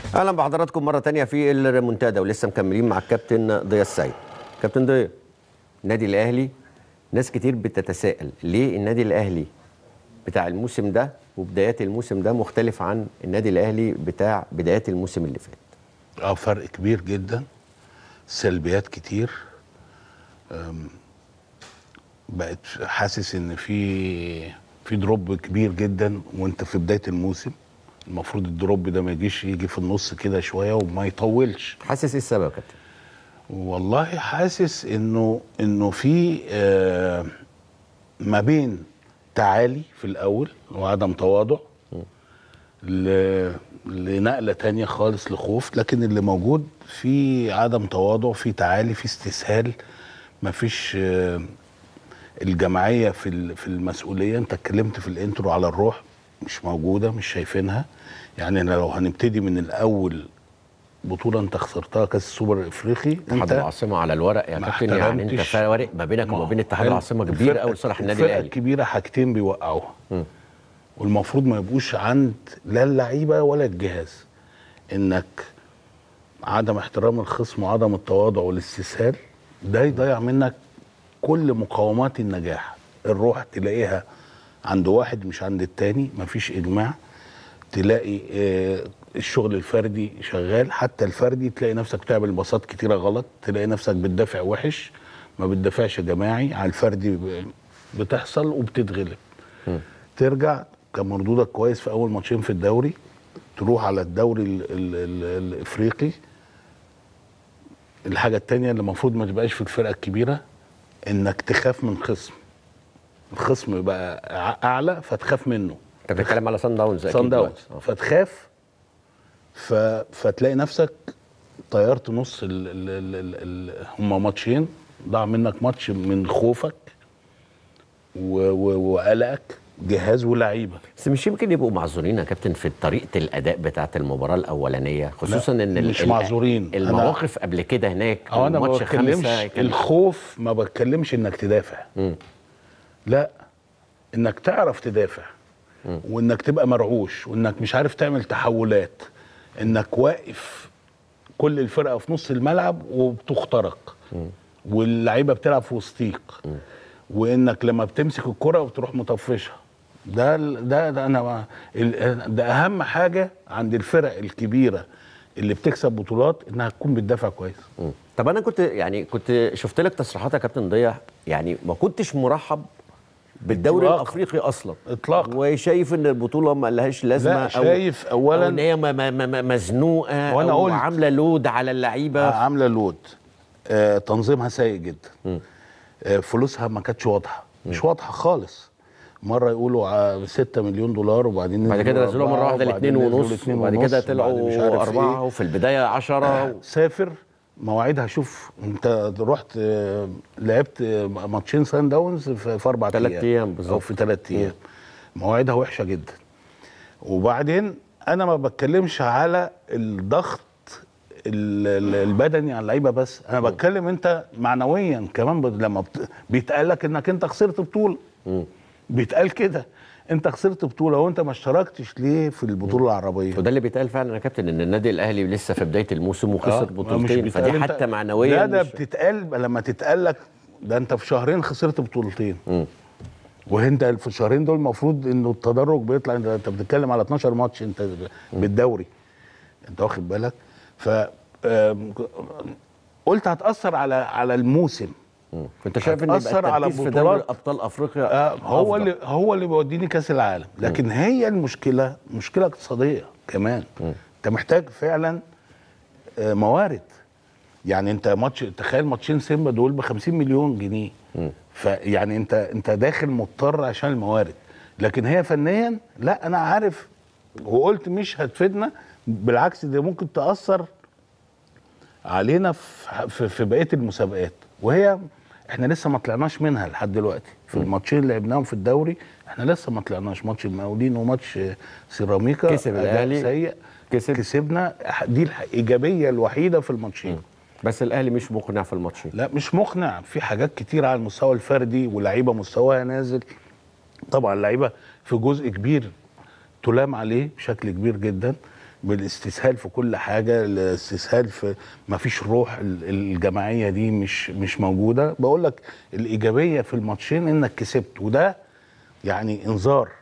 اهلا بحضراتكم مره تانية في الريمونتادا ولسه مكملين مع الكابتن ضياء السيد كابتن ضياء النادي الاهلي ناس كتير بتتساءل ليه النادي الاهلي بتاع الموسم ده وبدايات الموسم ده مختلف عن النادي الاهلي بتاع بدايات الموسم اللي فات اه فرق كبير جدا سلبيات كتير أم، بقت حاسس ان في في دروب كبير جدا وانت في بدايه الموسم المفروض الدروب ده ما يجيش يجي في النص كده شويه وما يطولش حاسس ايه السبب يا كابتن والله حاسس انه انه في آه ما بين تعالي في الاول وعدم تواضع ل- لنقله تانية خالص لخوف لكن اللي موجود في عدم تواضع في تعالي في استسهال مفيش آه الجماعيه في ال- في المسؤوليه انت اتكلمت في الانترو على الروح مش موجوده مش شايفينها يعني أنا لو هنبتدي من الاول بطوله انت خسرتها كاس السوبر الافريقي اتحاد انت العاصمه على الورق يا ما كابتن يعني انت احترمتش. فارق ما بينك وما بين اتحاد حلو. العاصمه كبير الفرقة- قوي لصالح النادي الفرقة الاهلي الكبيره حاجتين بيوقعوها والمفروض ما يبقوش عند لا اللعيبه ولا الجهاز انك عدم احترام الخصم وعدم التواضع والاستسهال ده يضيع منك كل مقومات النجاح الروح تلاقيها عند واحد مش عند التاني مفيش اجماع تلاقي آه، الشغل الفردي شغال حتى الفردي تلاقي نفسك بتعمل باصات كتيره غلط تلاقي نفسك بتدافع وحش ما بتدافعش جماعي على الفردي ب- بتحصل وبتتغلب ترجع كان مردودك كويس في اول ماتشين في الدوري تروح على الدوري ال ال ال الافريقي الحاجه التانية اللي المفروض ما تبقاش في الفرقه الكبيره انك تخاف من خصم الخصم يبقى ع- اعلى فتخاف منه انت بتتكلم على سان داونز اكيد صن داونز دلوقتي. آه. فتخاف ف... فتلاقي نفسك طيرت نص ال... ال... ال... ال... ال... هما ماتشين ضاع منك ماتش من خوفك و... و... وقلقك جهاز ولعيبه بس مش يمكن يبقوا معذورين يا كابتن في طريقه الاداء بتاعه المباراه الاولانيه خصوصا لا، ان ال- مش ال- معذورين. أنا- المواقف قبل كده هناك اه انا ما ماتش بتكلمش خمسة كان الخوف ما بتكلمش انك تدافع لا انك تعرف تدافع وانك تبقى مرعوش وانك مش عارف تعمل تحولات انك واقف كل الفرقه في نص الملعب وبتخترق واللعيبه بتلعب في وسطيك وانك لما بتمسك الكره وتروح مطفشها ده ده, ده انا ما- ال- ده اهم حاجه عند الفرق الكبيره اللي بتكسب بطولات انها تكون بتدافع كويس مم. طب انا كنت يعني كنت شفت لك تصريحات يا كابتن ضياء يعني ما كنتش مرحب بالدوري إطلاقاً. الافريقي اصلا إطلاقاً. وشايف ان البطوله ما لهاش لازمه لا، شايف أو أولاً- ان هي م- م- م- مزنوقه وأنا او قلت- عامله لود على اللعيبه عامله لود آه تنظيمها سيء جدا آه فلوسها ما كانتش واضحه مش واضحه خالص مره يقولوا 6 مليون دولار وبعدين بعد كده نزلوها مره واحده لاثنين ونص وبعد كده طلعوا اربعه إيه. وفي البدايه 10 سافر مواعيدها شوف انت رحت آه، لعبت آه، ماتشين سان داونز في في اربع تلات أيام بالظبط. او في ثلاث ايام مواعيدها وحشه جدا وبعدين انا ما بتكلمش على الضغط ال- ال- البدني على اللعيبه بس انا بتكلم انت معنويا كمان ب- لما بت- بيتقال لك انك انت خسرت بطوله بيتقال كده انت خسرت بطوله وانت ما اشتركتش ليه في البطوله العربيه وده اللي بيتقال فعلا يا كابتن ان النادي الاهلي لسه في بدايه الموسم وخسر آه، بطولتين مش بيتقال فدي انت- حتى معنويا لا ده مش- بتتقال لما تتقال لك ده انت في شهرين خسرت بطولتين وانت في الشهرين دول المفروض انه التدرج بيطلع انت انت بتتكلم على 12 ماتش انت بالدوري انت واخد بالك ف آم، قلت هتاثر على على الموسم كنت شايف ان يبقى هتأثر على التركيز في بطولات. دوري ابطال افريقيا آه، هو أفضل. اللي هو اللي بيوديني كاس العالم لكن هي المشكله مشكله اقتصاديه كمان انت محتاج فعلا آه، موارد يعني انت ماتش تخيل ماتشين سيمبا دول ب 50 مليون جنيه فيعني انت انت داخل مضطر عشان الموارد لكن هي فنيا لا انا عارف وقلت مش هتفيدنا بالعكس دي ممكن تاثر علينا في في- في بقيه المسابقات وهي احنا لسه ما طلعناش منها لحد دلوقتي في الماتشين اللي لعبناهم في الدوري احنا لسه ما طلعناش ماتش المقاولين وماتش آه، سيراميكا كسب أداء الأهلي. سيء كسب. كسبنا دي الايجابيه الوحيده في الماتشين بس الاهلي مش مقنع في الماتشين لا مش مقنع في حاجات كتير على المستوى الفردي ولاعيبه مستواها نازل طبعا اللعيبه في جزء كبير تلام عليه بشكل كبير جدا بالاستسهال في كل حاجه الاستسهال في ما فيش روح ال- الجماعيه دي مش مش موجوده بقول لك الايجابيه في الماتشين انك كسبت وده يعني انذار